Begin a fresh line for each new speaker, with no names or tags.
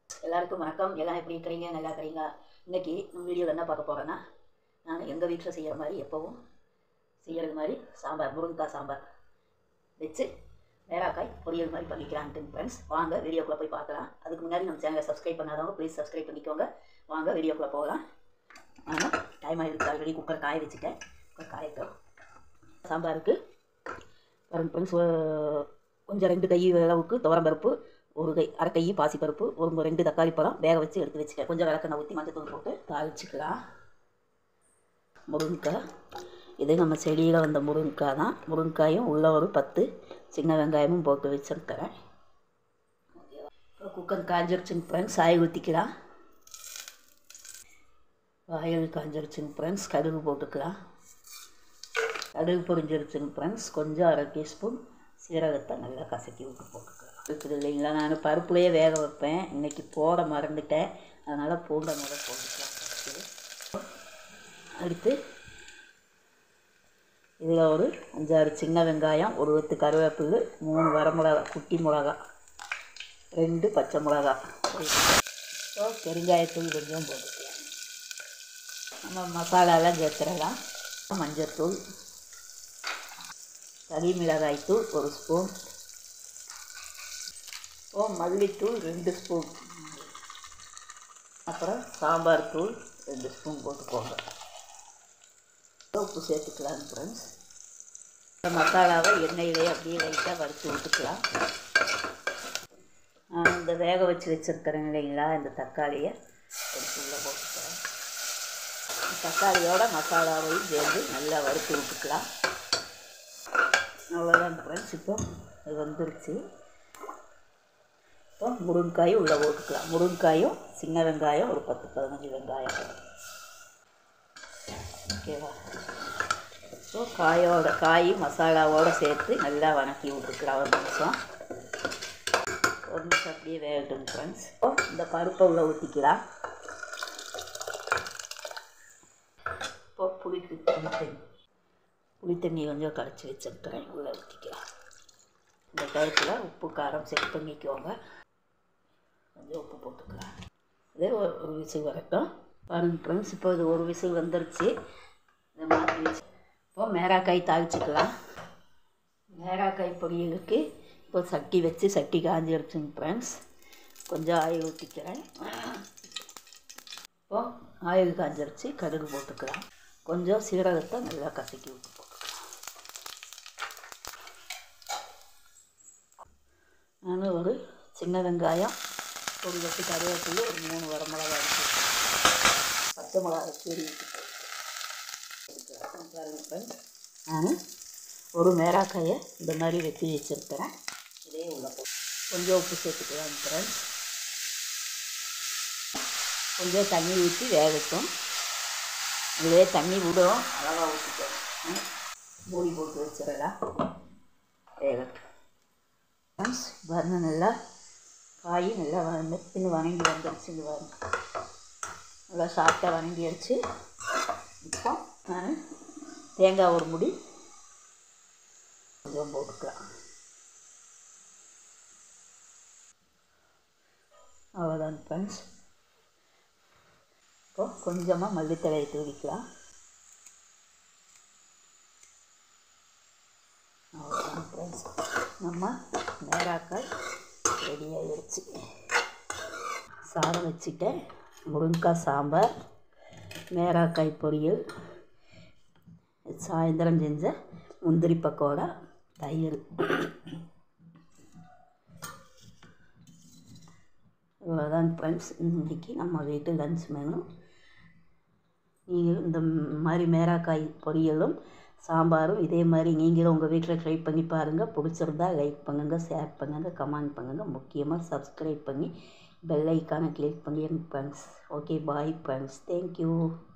எல்லாருக்கும் வணக்கம் எல்லாம் எப்படி இருக்கிறீங்க நல்லா இருக்கிறீங்களா இன்னைக்கு நம்ம வீடியோவில் என்ன பார்க்க போகிறேன்னா நான் எங்கள் வீட்டில் செய்கிற மாதிரி எப்போவும் செய்கிறது மாதிரி சாம்பார் முருங்கைக்காய் சாம்பார் வச்சு வேறாக்காய் பொரியல் மாதிரி பண்ணிக்கலான்ட்டு ஃப்ரெண்ட்ஸ் வாங்க வீடியோக்குள்ளே போய் பார்க்கலாம் அதுக்கு முன்னாடி நம்ம சேனலை சப்ஸ்கிரைப் பண்ணாதவங்க ப்ளீஸ் சப்ஸ்கிரைப் பண்ணிக்கோங்க வாங்க வீடியோக்குள்ளே போகலாம் ஆனால் டைம் ஆகிடுச்சு ஆல்ரெடி குக்கர் காய வச்சுட்டேன் குக்கர் காயட்டும் சாம்பாருக்கு பாருங்க ஃப்ரெண்ட்ஸ் கொஞ்சம் ரெண்டு கை அளவுக்கு துவரம்பருப்பு ஒரு கை அரை கை பாசிப்பருப்பு ஒரு ரெண்டு தக்காளி பழம் வேக வச்சு எடுத்து வச்சுட்டேன் கொஞ்சம் விளக்கெண்ணெய் ஊற்றி மஞ்சத்தூள் போட்டு தாளிச்சுக்கலாம் முருங்கைக்காய் இது நம்ம செடியில் வந்த முருங்கைக்காய் தான் முருங்கைக்காயும் உள்ள ஒரு பத்து சின்ன வெங்காயமும் போட்டு வச்சுருக்கிறேன் குக்கர் காஞ்சிருச்சுங்க ஃப்ரெண்ட்ஸ் ஆயில் ஊற்றிக்கலாம் ஆயில் காஞ்சிருச்சுங்க ஃப்ரெண்ட்ஸ் கடுகு போட்டுக்கலாம் கடுகு பொரிஞ்சிருச்சுங்க ஃப்ரெண்ட்ஸ் கொஞ்சம் அரை டீஸ்பூன் சீரகத்தை நல்லா கசக்கி விட்டு போட்டுக்கலாம் இருக்குது இல்லைங்களா நான் பருப்புலேயே வேக வைப்பேன் இன்றைக்கி போட மறந்துட்டேன் அதனால் பூண்டை முதல் போட்டுக்கலாம் first. அடுத்து இதில் ஒரு அஞ்சாறு சின்ன வெங்காயம் ஒரு பத்து கருவேப்பிலை மூணு வரமிளகா குட்டி மிளகா ரெண்டு பச்சை மிளகா ஸோ பெருங்காயத்தூள் கொஞ்சம் போட்டுக்கலாம் நம்ம மசாலாலாம் சேர்த்துடலாம் மஞ்சள்தூள் தனி மிளகாய்த்தூள் ஒரு ஸ்பூன் ஓ மல்லித்தூள் ரெண்டு ஸ்பூன் அப்புறம் சாம்பார் தூள் ரெண்டு ஸ்பூன் போட்டுக்கோங்க உப்பு சேர்த்துக்கலாம் ஃப்ரெண்ட்ஸ் இந்த மசாலாவை எண்ணெயிலே அப்படியே லைட்டாக வறுத்து விட்டுக்கலாம் நான் இந்த வேக வச்சு வச்சுருக்கிறேன் இல்லைங்களா இந்த தக்காளியை எடுத்து உள்ளே போட்டுக்கிறேன் தக்காளியோட மசாலாவையும் சேர்ந்து நல்லா வறுத்து விட்டுக்கலாம் அவ்வளோதான் ஃப்ரெண்ட்ஸ் இப்போ இது வந்துருச்சு இப்போ முருங்காயும் உள்ளே போட்டுக்கலாம் முருங்காயும் சின்ன வெங்காயம் ஒரு பத்து பதினஞ்சு வெங்காயம் ஓகேவா ஸோ காயோட காய் மசாலாவோடு சேர்த்து நல்லா வணக்கி விட்டுக்கலாம் ஒரு நிமிஷம் ஒரு நிமிஷம் அப்படியே வேகட்டும் ஃப்ரெண்ட்ஸ் இப்போ இந்த பருப்பை உள்ளே ஊற்றிக்கலாம் இப்போ புளிக்கு புளித்தண்ணி புளித்தண்ணி கொஞ்சம் கரைச்சி வச்சுருக்கிறேன் உள்ளே ஊற்றிக்கலாம் இந்த டயத்தில் உப்பு காரம் செக் பண்ணிக்கோங்க கொஞ்சம் உப்பு போட்டுக்கலாம் இதே ஒரு ஒரு விசில் வரட்டும் பாருங்க ஃப்ரெண்ட்ஸ் இப்போ இது ஒரு விசில் வந்துருச்சு இதை மாற்றி வச்சு இப்போ மேராக்காய் தாளிச்சிக்கலாம் மேராக்காய் பொரியலுக்கு இப்போ சட்டி வச்சு சட்டி காஞ்சிருச்சுங்க ஃப்ரெண்ட்ஸ் கொஞ்சம் ஆயில் ஊற்றிக்கிறேன் இப்போ ஆயில் காஞ்சிருச்சு கடுகு போட்டுக்கலாம் கொஞ்சம் சீரகத்தை நல்லா கசக்கி விட்டு போட்டுக்கலாம் நான் ஒரு சின்ன வெங்காயம் ஒரு வெட்டு கருவேப்பிலை ஒரு மூணு வரமிளகா எடுத்து பச்சை மிளகா கீறி பாருங்க நான் ஒரு மேராக்காயை இந்த மாதிரி வெட்டி வச்சுருக்கிறேன் இதே உள்ள போ கொஞ்சம் உப்பு சேர்த்துக்கலாம் ஃப்ரெண்ட்ஸ் கொஞ்சம் தண்ணி ஊற்றி வேகட்டும் இதே தண்ணி விடும் அளவாக ஊற்றிக்கணும் மூடி போட்டு வச்சிடலாம் வேகட்டும் ஃப்ரெண்ட்ஸ் பாருங்க நல்லா காய் நல்லா மெத்துன்னு வணங்கி வந்துடுச்சு இங்கே பாருங்க நல்லா சாஃப்டாக வணங்கிடுச்சு இப்போ நான் தேங்காய் ஒரு முடி கொஞ்சம் போட்டுக்கலாம் அவ்வளோதான் ஃப்ரெண்ட்ஸ் இப்போ கொஞ்சமாக மல்லித்தலையை தூவிக்கலாம் அவ்வளோதான் ஃப்ரெண்ட்ஸ் நம்ம நேராக்காய் ரெடி ஆகிடுச்சு சாதம் வச்சுட்டேன் முருங்கைக்காய் சாம்பார் மேராக்காய் பொரியல் சாயந்தரம் செஞ்ச முந்திரி பக்கோடா தயிர் இவ்வளோதான் ஃப்ரெண்ட்ஸ் இன்றைக்கி நம்ம வீட்டு லன்ச் மெனு நீங்கள் இந்த மாதிரி மேராக்காய் பொரியலும் சாம்பாரும் இதே மாதிரி நீங்களும் உங்கள் வீட்டில் ட்ரை பண்ணி பாருங்கள் பிடிச்சிருந்தா லைக் பண்ணுங்கள் ஷேர் பண்ணுங்கள் கமெண்ட் பண்ணுங்கள் முக்கியமாக சப்ஸ்கிரைப் பண்ணி பெல் ஐக்கானை கிளிக் பண்ணி friends okay bye friends thank you